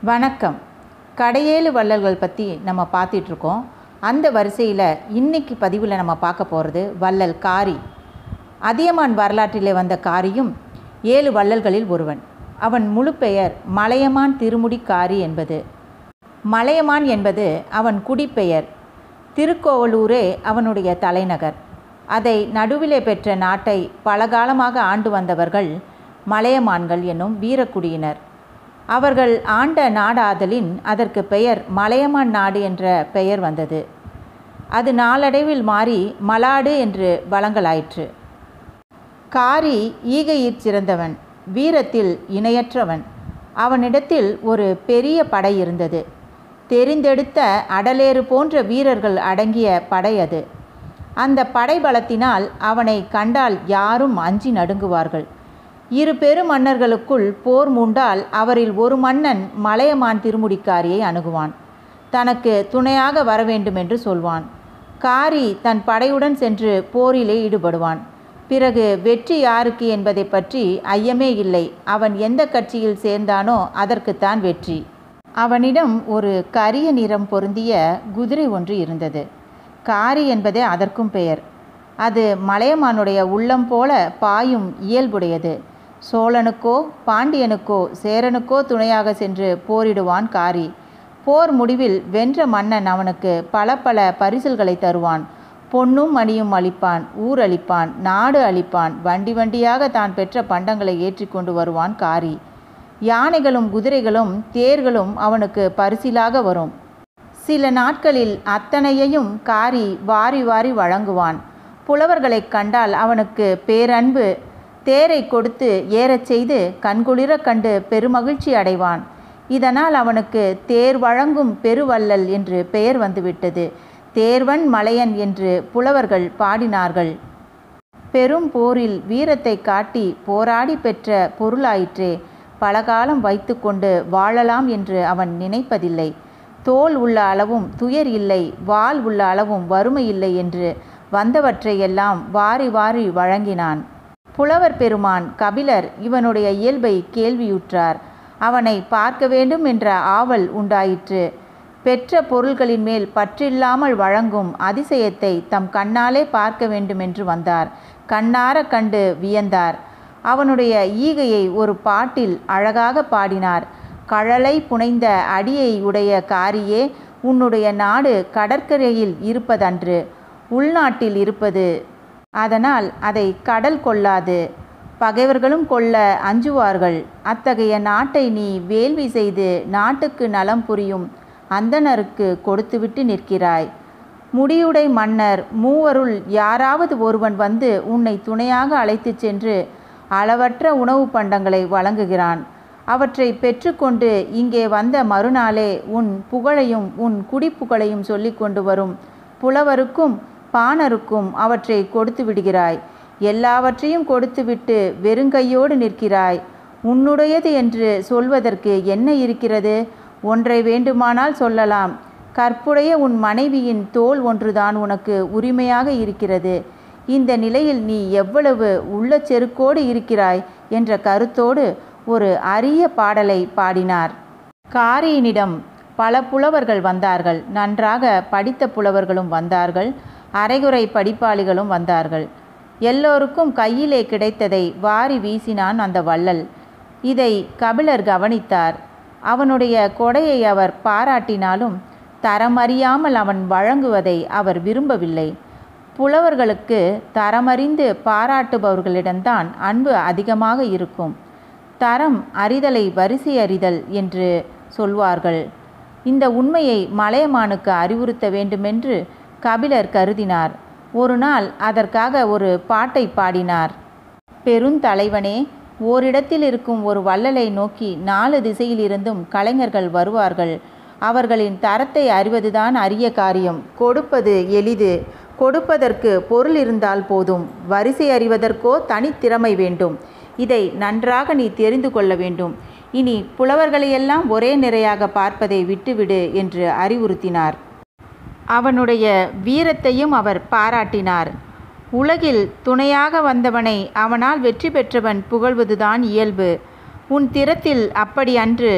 வணக்கம் கடையேழு வள்ளல்கள் பற்றி நம்ம பார்த்துட்ருக்கோம் அந்த வரிசையில் இன்னைக்கு பதிவில் நம்ம பார்க்க போகிறது வள்ளல் காரி அதியமான் வரலாற்றிலே வந்த காரியும் ஏழு வள்ளல்களில் ஒருவன் அவன் முழு பெயர் மலையமான் திருமுடி காரி என்பது மலையமான் என்பது அவன் குடிப்பெயர் திருக்கோவலூரே அவனுடைய தலைநகர் அதை நடுவிலே பெற்ற நாட்டை பலகாலமாக ஆண்டு வந்தவர்கள் மலையமான்கள் என்னும் வீரக்குடியினர் அவர்கள் ஆண்ட நாடாதலின் அதற்கு பெயர் மலையமான் நாடு என்ற பெயர் வந்தது அது நாளடைவில் மாறி மலாடு என்று வழங்கலாயிற்று காரி ஈகையிற் சிறந்தவன் வீரத்தில் இணையற்றவன் அவனிடத்தில் ஒரு பெரிய படை இருந்தது தெரிந்தெடுத்த அடலேறு போன்ற வீரர்கள் அடங்கிய படை அது அந்த படை பலத்தினால் அவனை கண்டால் யாரும் அஞ்சி நடுங்குவார்கள் இரு பெரு மன்னர்களுக்குள் போர் மூண்டால் அவரில் ஒரு மன்னன் மலையமான் திருமுடிக்காரியை அணுகுவான் தனக்கு துணையாக வர வேண்டும் என்று சொல்வான் காரி தன் படையுடன் சென்று போரிலே ஈடுபடுவான் பிறகு வெற்றி யாருக்கு என்பதை பற்றி ஐயமே இல்லை அவன் எந்த கட்சியில் சேர்ந்தானோ அதற்குத்தான் வெற்றி அவனிடம் ஒரு கரிய நிறம் பொருந்திய குதிரை ஒன்று இருந்தது காரி என்பதே அதற்கும் பெயர் அது மலையமானுடைய உள்ளம் போல பாயும் இயல்புடையது சோழனுக்கோ பாண்டியனுக்கோ சேரனுக்கோ துணையாக சென்று போரிடுவான் காரி போர் முடிவில் வென்ற மன்னன் அவனுக்கு பல பல பரிசில்களை தருவான் பொன்னும் மணியும் அளிப்பான் ஊர் அளிப்பான் நாடு அளிப்பான் வண்டி வண்டியாக தான் பெற்ற பண்டங்களை ஏற்றி கொண்டு வருவான் காரி யானைகளும் குதிரைகளும் தேர்களும் அவனுக்கு பரிசிலாக வரும் சில நாட்களில் அத்தனையையும் காரி வாரி வாரி வழங்குவான் புலவர்களை கண்டால் அவனுக்கு பேரன்பு தேரை கொடுத்து ஏறச் செய்து கண்குளிர கண்டு பெருமகிழ்ச்சி அடைவான் இதனால் அவனுக்கு தேர் வழங்கும் பெருவள்ளல் என்று பெயர் வந்துவிட்டது தேர்வன் மலையன் என்று புலவர்கள் பாடினார்கள் பெரும் போரில் வீரத்தை காட்டி போராடி பெற்ற பொருளாயிற்றே பலகாலம் வைத்துக்கொண்டு வாழலாம் என்று அவன் நினைப்பதில்லை தோல் உள்ள அளவும் துயர் இல்லை வாள் உள்ள அளவும் வறுமை இல்லை என்று வந்தவற்றையெல்லாம் வாரி வாரி வழங்கினான் புலவர் பெருமான் கபிலர் இவனுடைய இயல்பை கேள்வியுற்றார் அவனை பார்க்க வேண்டும் என்ற ஆவல் உண்டாயிற்று பெற்ற பொருள்களின் மேல் பற்றில்லாமல் வழங்கும் அதிசயத்தை தம் கண்ணாலே பார்க்க வேண்டுமென்று வந்தார் கண்ணார கண்டு வியந்தார் அவனுடைய ஈகையை ஒரு பாட்டில் அழகாக பாடினார் கழலை புனைந்த அடியை உடைய காரியே உன்னுடைய நாடு கடற்கரையில் இருப்பதன்று உள்நாட்டில் இருப்பது அதனால் அதை கடல் கொள்ளாது பகைவர்களும் கொள்ள அஞ்சுவார்கள் அத்தகைய நாட்டை நீ வேள்வி செய்து நாட்டுக்கு நலம் புரியும் அந்தணருக்கு கொடுத்துவிட்டு நிற்கிறாய் முடியுடை மன்னர் மூவருள் யாராவது ஒருவன் வந்து உன்னை துணையாக அழைத்துச் சென்று அளவற்ற உணவு பண்டங்களை வழங்குகிறான் அவற்றை பெற்றுக்கொண்டு இங்கே வந்த மறுநாளே உன் புகழையும் உன் குடிப்புகழையும் சொல்லி கொண்டு வரும் புலவருக்கும் பாணருக்கும் அவற்றை கொடுத்து விடுகிறாய் எல்லாவற்றையும் கொடுத்துவிட்டு வெறுங்கையோடு நிற்கிறாய் உன்னுடையது என்று சொல்வதற்கு என்ன இருக்கிறது ஒன்றை வேண்டுமானால் சொல்லலாம் கற்புடைய உன் மனைவியின் தோல் ஒன்றுதான் உனக்கு உரிமையாக இருக்கிறது இந்த நிலையில் நீ எவ்வளவு உள்ள செருக்கோடு இருக்கிறாய் என்ற கருத்தோடு ஒரு அரிய பாடலை பாடினார் காரியினிடம் பல புலவர்கள் வந்தார்கள் நன்றாக படித்த புலவர்களும் வந்தார்கள் அரைகுறை படிப்பாளிகளும் வந்தார்கள் எல்லோருக்கும் கையிலே கிடைத்ததை வாரி வீசினான் அந்த வள்ளல் இதை கபிலர் கவனித்தார் அவனுடைய கொடையை அவர் பாராட்டினாலும் தரமறியாமல் அவன் வழங்குவதை அவர் விரும்பவில்லை புலவர்களுக்கு தரமறிந்து பாராட்டுபவர்களிடம்தான் அன்பு அதிகமாக இருக்கும் தரம் அறிதலை வரிசை அறிதல் என்று சொல்வார்கள் இந்த உண்மையை மலையமானுக்கு அறிவுறுத்த வேண்டுமென்று கபிலர் கருதினார் ஒரு நாள் அதற்காக ஒரு பாட்டை பாடினார் பெருந்தலைவனே ஓரிடத்தில் இருக்கும் ஒரு வள்ளலை நோக்கி நாலு திசையிலிருந்தும் கலைஞர்கள் வருவார்கள் அவர்களின் தரத்தை அறிவதுதான் அரிய காரியம் கொடுப்பது எளிது கொடுப்பதற்கு பொருள் இருந்தால் போதும் வரிசை அறிவதற்கோ தனித்திறமை வேண்டும் இதை நன்றாக நீ தெரிந்து கொள்ள வேண்டும் இனி புலவர்களையெல்லாம் ஒரே நிறையாக பார்ப்பதை விட்டுவிடு என்று அறிவுறுத்தினார் அவனுடைய வீரத்தையும் அவர் பாராட்டினார் உலகில் துணையாக வந்தவனை அவனால் வெற்றி பெற்றவன் புகழ்வதுதான் இயல்பு உன் திறத்தில் அப்படி அன்று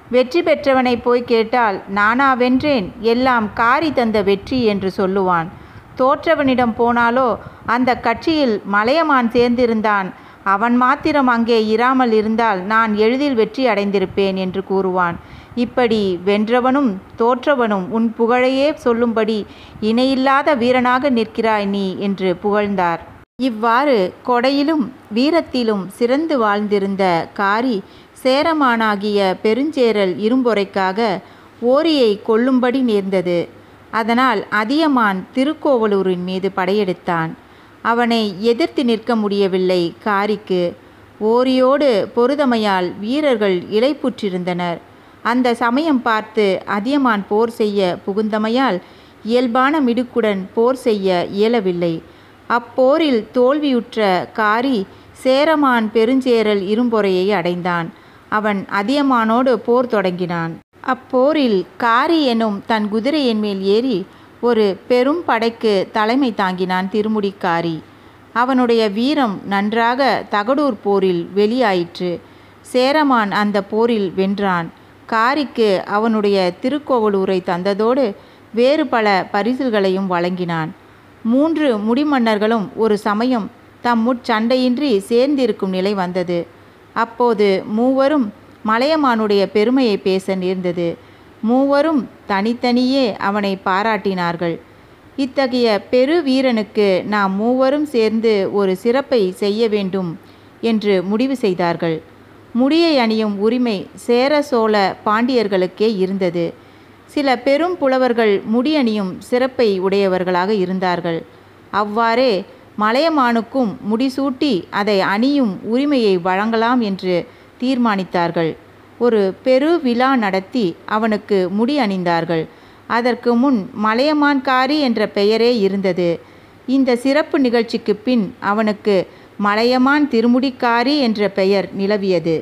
வெற்றி பெற்றவனை போய் கேட்டால் நானா வென்றேன் எல்லாம் காரி தந்த வெற்றி என்று சொல்லுவான் தோற்றவனிடம் போனாலோ அந்த கட்சியில் மலையமான் சேர்ந்திருந்தான் அவன் மாத்திரம் அங்கே இராமல் இருந்தால் நான் எளிதில் வெற்றி அடைந்திருப்பேன் என்று கூறுவான் இப்படி வென்றவனும் தோற்றவனும் உன் புகழையே சொல்லும்படி இணையில்லாத வீரனாக நிற்கிறாய் நீ என்று புகழ்ந்தார் இவ்வாறு கொடையிலும் வீரத்திலும் சிறந்து வாழ்ந்திருந்த காரி சேரமானாகிய பெருஞ்சேரல் இரும்பொறைக்காக ஓரியை கொல்லும்படி நேர்ந்தது அதனால் அதியமான் திருக்கோவலூரின் மீது படையெடுத்தான் அவனை எதிர்த்து நிற்க முடியவில்லை காரிக்கு ஓரியோடு பொருதமையால் வீரர்கள் இலைப்புற்றிருந்தனர் அந்த சமயம் பார்த்து அதியமான் போர் செய்ய புகுந்தமையால் இயல்பான மிடுக்குடன் போர் செய்ய இயலவில்லை அப்போரில் தோல்வியுற்ற காரி சேரமான் பெருஞ்சேரல் இரும்பொறையை அடைந்தான் அவன் அதியமானோடு போர் தொடங்கினான் அப்போரில் காரி எனும் தன் குதிரையின் மேல் ஏறி ஒரு பெரும் படைக்கு தலைமை தாங்கினான் திருமுடிக்காரி அவனுடைய வீரம் நன்றாக தகடூர் போரில் வெளியாயிற்று சேரமான் அந்த போரில் வென்றான் காரிக்கு அவனுடைய திருக்கோவலூரை தந்ததோடு வேறு பல பரிசுகளையும் வழங்கினான் மூன்று முடிமன்னர்களும் ஒரு சமயம் தம் முட்சண்டையின்றி சேர்ந்திருக்கும் நிலை வந்தது அப்போது மூவரும் மலையமானுடைய பெருமையை பேச நேர்ந்தது மூவரும் தனித்தனியே அவனை பாராட்டினார்கள் இத்தகைய பெரு வீரனுக்கு நாம் மூவரும் சேர்ந்து ஒரு சிறப்பை செய்ய வேண்டும் என்று முடிவு செய்தார்கள் முடியை அணியும் உரிமை சேர சோழ பாண்டியர்களுக்கே இருந்தது சில பெரும் புலவர்கள் முடி அணியும் சிறப்பை உடையவர்களாக இருந்தார்கள் அவ்வாறே மலையமானுக்கும் முடிசூட்டி அதை அணியும் உரிமையை வழங்கலாம் என்று தீர்மானித்தார்கள் ஒரு பெரு விழா நடத்தி அவனுக்கு முடி அணிந்தார்கள் அதற்கு முன் மலையமான்காரி என்ற பெயரே இருந்தது இந்த சிறப்பு நிகழ்ச்சிக்கு பின் அவனுக்கு மலையமான் திருமுடிக்காரி என்ற பெயர் நிலவியது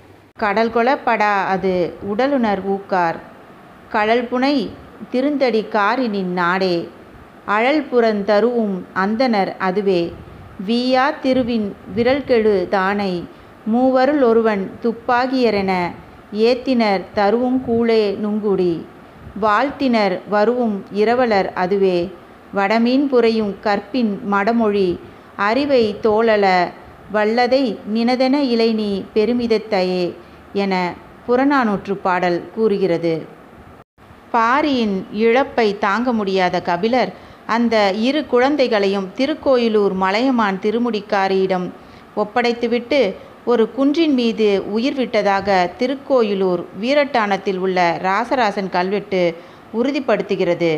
கடல் கொளப்படா அது உடலுணர் ஊக்கார் கடல் புனை திருந்தடி காரினின் நாடே அழல் புறந்தருவும் அந்தனர் அதுவே வீயா திருவின் விரல்கெழு தானை மூவருள் ஒருவன் துப்பாகியரென ஏத்தினர் தருவும் கூளே நுங்குடி வாழ்த்தினர் வருவும் இரவலர் அதுவே வடமீன் புரையும் கற்பின் மடமொழி அறிவை தோழல வல்லதை நினதென இளைநீ பெருமிதத்தையே என புறநானூற்று பாடல் கூறுகிறது பாரியின் இழப்பை தாங்க முடியாத கபிலர் அந்த இரு குழந்தைகளையும் திருக்கோயிலூர் மலையமான் திருமுடிக்காரியிடம் ஒப்படைத்துவிட்டு ஒரு குன்றின் மீது உயிர் விட்டதாக திருக்கோயிலூர் வீரட்டானத்தில் உள்ள ராசராசன் கல்வெட்டு உறுதிப்படுத்துகிறது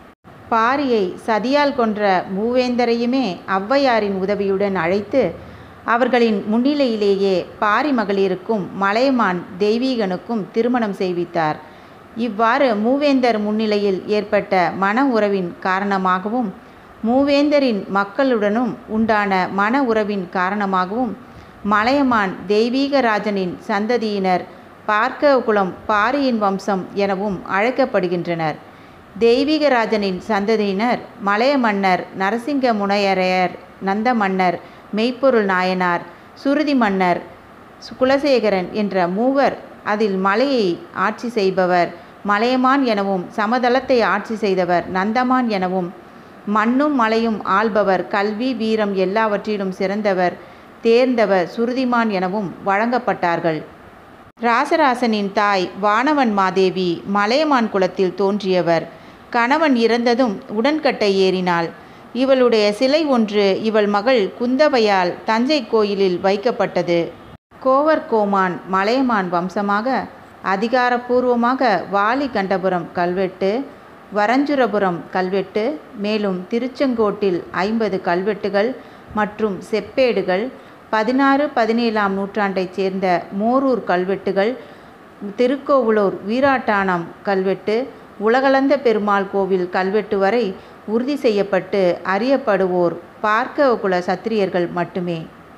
பாரியை சதியால் கொன்ற மூவேந்தரையுமே ஔவையாரின் உதவியுடன் அழைத்து அவர்களின் முன்னிலையிலேயே பாரி மகளிருக்கும் மலையமான் தெய்வீகனுக்கும் திருமணம் செய்வித்தார் இவ்வாறு மூவேந்தர் முன்னிலையில் ஏற்பட்ட மன உறவின் காரணமாகவும் மூவேந்தரின் மக்களுடனும் உண்டான மன உறவின் காரணமாகவும் மலையமான் தெய்வீகராஜனின் சந்ததியினர் பார்க்க குலம் பாரியின் வம்சம் எனவும் அழைக்கப்படுகின்றனர் தெய்வீகராஜனின் சந்ததியினர் மலைய மன்னர் நரசிங்க முனையரையர் நந்த மன்னர் மெய்ப்பொருள் நாயனார் சுருதி மன்னர் குலசேகரன் என்ற மூவர் அதில் மலையை ஆட்சி செய்பவர் மலையமான் எனவும் சமதளத்தை ஆட்சி செய்தவர் நந்தமான் எனவும் மண்ணும் மலையும் ஆள்பவர் கல்வி வீரம் எல்லாவற்றிலும் சிறந்தவர் தேர்ந்தவர் சுருதிமான் எனவும் வழங்கப்பட்டார்கள் ராசராசனின் தாய் வானவன் மாதேவி மலையமான் குலத்தில் தோன்றியவர் கணவன் இறந்ததும் உடன்கட்டை ஏறினாள் இவளுடைய சிலை ஒன்று இவள் மகள் குந்தவையால் தஞ்சை கோயிலில் வைக்கப்பட்டது கோவர் கோமான் மலையமான் வம்சமாக அதிகாரப்பூர்வமாக வாலி கண்டபுரம் கல்வெட்டு வரஞ்சுரபுரம் கல்வெட்டு மேலும் திருச்செங்கோட்டில் ஐம்பது கல்வெட்டுகள் மற்றும் செப்பேடுகள் பதினாறு பதினேழாம் நூற்றாண்டைச் சேர்ந்த மோரூர் கல்வெட்டுகள் திருக்கோவலூர் வீராட்டானம் கல்வெட்டு உலகளந்த பெருமாள் கோவில் கல்வெட்டு வரை உறுதி செய்யப்பட்டு அறியப்படுவோர் பார்க்க குல சத்திரியர்கள் மட்டுமே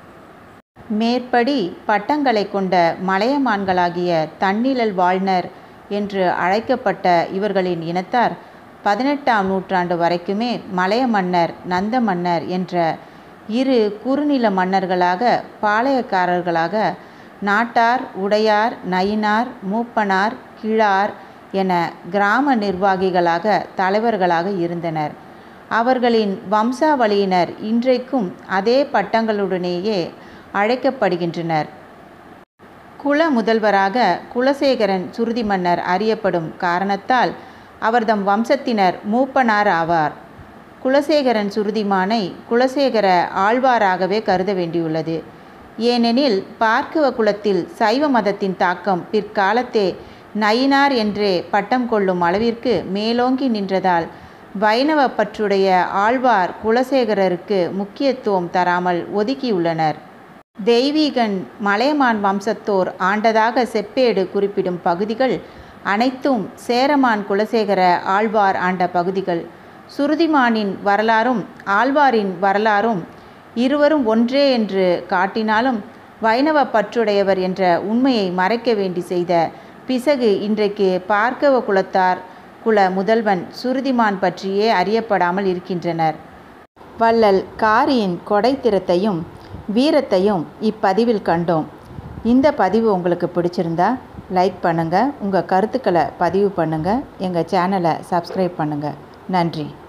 மேற்படி பட்டங்களை கொண்ட மலையமான்களாகிய தன்னிழல் வாழ்னர் என்று அழைக்கப்பட்ட இவர்களின் இனத்தார் பதினெட்டாம் நூற்றாண்டு வரைக்குமே மலைய மன்னர் நந்த மன்னர் என்ற இரு குறுநில மன்னர்களாக பாளையக்காரர்களாக நாட்டார் உடையார் நயினார் மூப்பனார் கிழார் என கிராம நிர்வாகிகளாக தலைவர்களாக இருந்தனர் அவர்களின் வம்சாவளியினர் இன்றைக்கும் அதே பட்டங்களுடனேயே அழைக்கப்படுகின்றனர் குல முதல்வராக குலசேகரன் சுருதி மன்னர் அறியப்படும் காரணத்தால் அவர்தம் வம்சத்தினர் மூப்பனார் ஆவார் குலசேகரன் சுருதிமானை குலசேகர ஆழ்வாராகவே கருத வேண்டியுள்ளது ஏனெனில் பார்க்கவ குலத்தில் சைவ மதத்தின் தாக்கம் பிற்காலத்தே நயினார் என்றே பட்டம் கொள்ளும் அளவிற்கு மேலோங்கி நின்றதால் வைணவ பற்றுடைய ஆழ்வார் குலசேகரருக்கு முக்கியத்துவம் தராமல் ஒதுக்கியுள்ளனர் தெய்வீகன் மலையமான் வம்சத்தோர் ஆண்டதாக செப்பேடு குறிப்பிடும் பகுதிகள் அனைத்தும் சேரமான் குலசேகர ஆழ்வார் ஆண்ட பகுதிகள் சுருதிமானின் வரலாறும் ஆழ்வாரின் வரலாறும் இருவரும் ஒன்றே என்று காட்டினாலும் வைணவ பற்றுடையவர் என்ற உண்மையை மறைக்க வேண்டி செய்த பிசகு இன்றைக்கு பார்க்கவ குலத்தார் குல முதல்வன் சுருதிமான் பற்றியே அறியப்படாமல் இருக்கின்றனர் வள்ளல் காரியின் கொடைத்திறத்தையும் வீரத்தையும் இப்பதிவில் கண்டோம் இந்த பதிவு உங்களுக்கு பிடிச்சிருந்தா லைக் பண்ணுங்கள் உங்கள் கருத்துக்களை பதிவு பண்ணுங்கள் எங்கள் சேனலை சப்ஸ்கிரைப் பண்ணுங்கள் நன்றி